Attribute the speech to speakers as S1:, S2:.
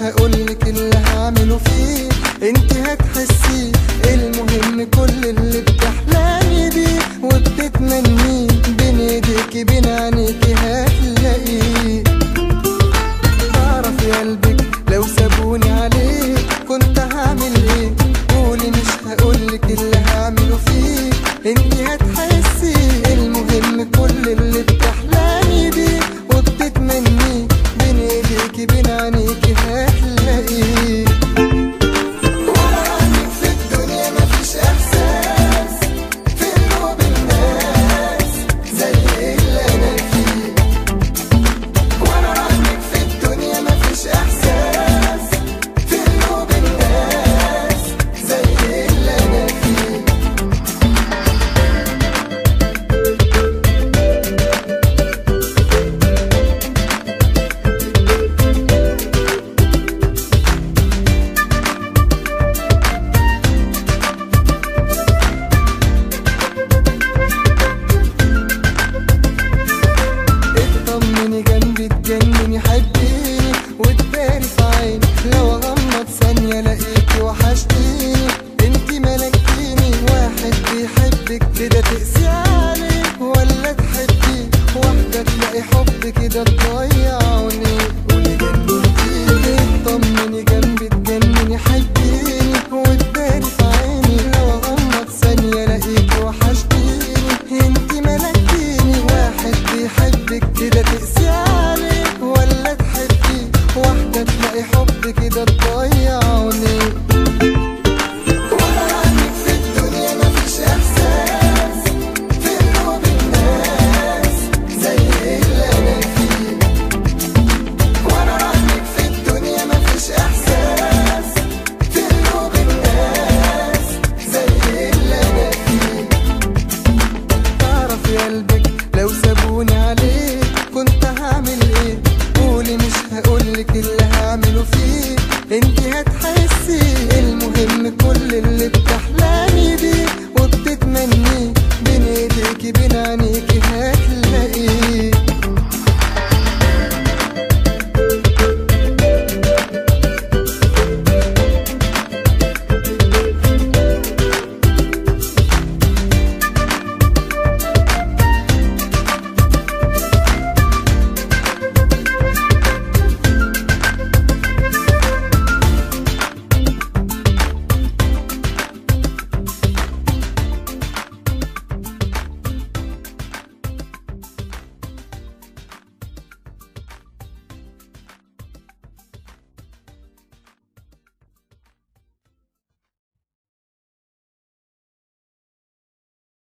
S1: هقولك اللي هعمله فيه انت هتحسيه المهم كل اللي بتحلمي بيه وبتتمنيه بين ايديكي بين عينيكي هتلاقيه تعرف يا قلبك لو سابوني عليه كنت هعمل ايه قولي مش هقولك اللي هعمله فيه انت هتحسي المهم كل اللي بتحلمي بيه وبتتمنيه بين ايديكي بين عينيكي هتلاقيه ولا عنك في الدنيا مفيش احساس في قلوب الناس زي اللي انا فيه وانا عنك في الدنيا مفيش احساس في قلوب الناس زي اللي انا فيه اطمني جنبي تجنني حبيني وتباري في عيني لو اغمض ثانية الاقيكي وحشتيني انتي ملكتيني واحد بيحبك كده تقسي عليه ولا تحبيه واحدة تلاقي حب كده تضيع عينيه قولي جننتيني اطمني جنبي تجنني حبيني وتباري في عيني لو اغمض ثانية الاقيكي وحشتيني انتي ملكتيني واحد بيحبك كده تقسي عليه ولا تحبيه واحدة تلاقي حب كده تضيع عينيه ولا عنك في الدنيا مفيش احساس في قلوب الناس زي اللي انا فيه وانا عنك في الدنيا مفيش احساس في قلوب الناس زي اللي انا فيه تعرف يا قلبك لو سابوني عليه كنت هعمل ايه قولي مش هقولك اللي هعمله فيه انتي هتحسي المهم كل اللي بتحلمي بيه وبتتمنيه بين ايديكي بين عينيكي هتلاقيه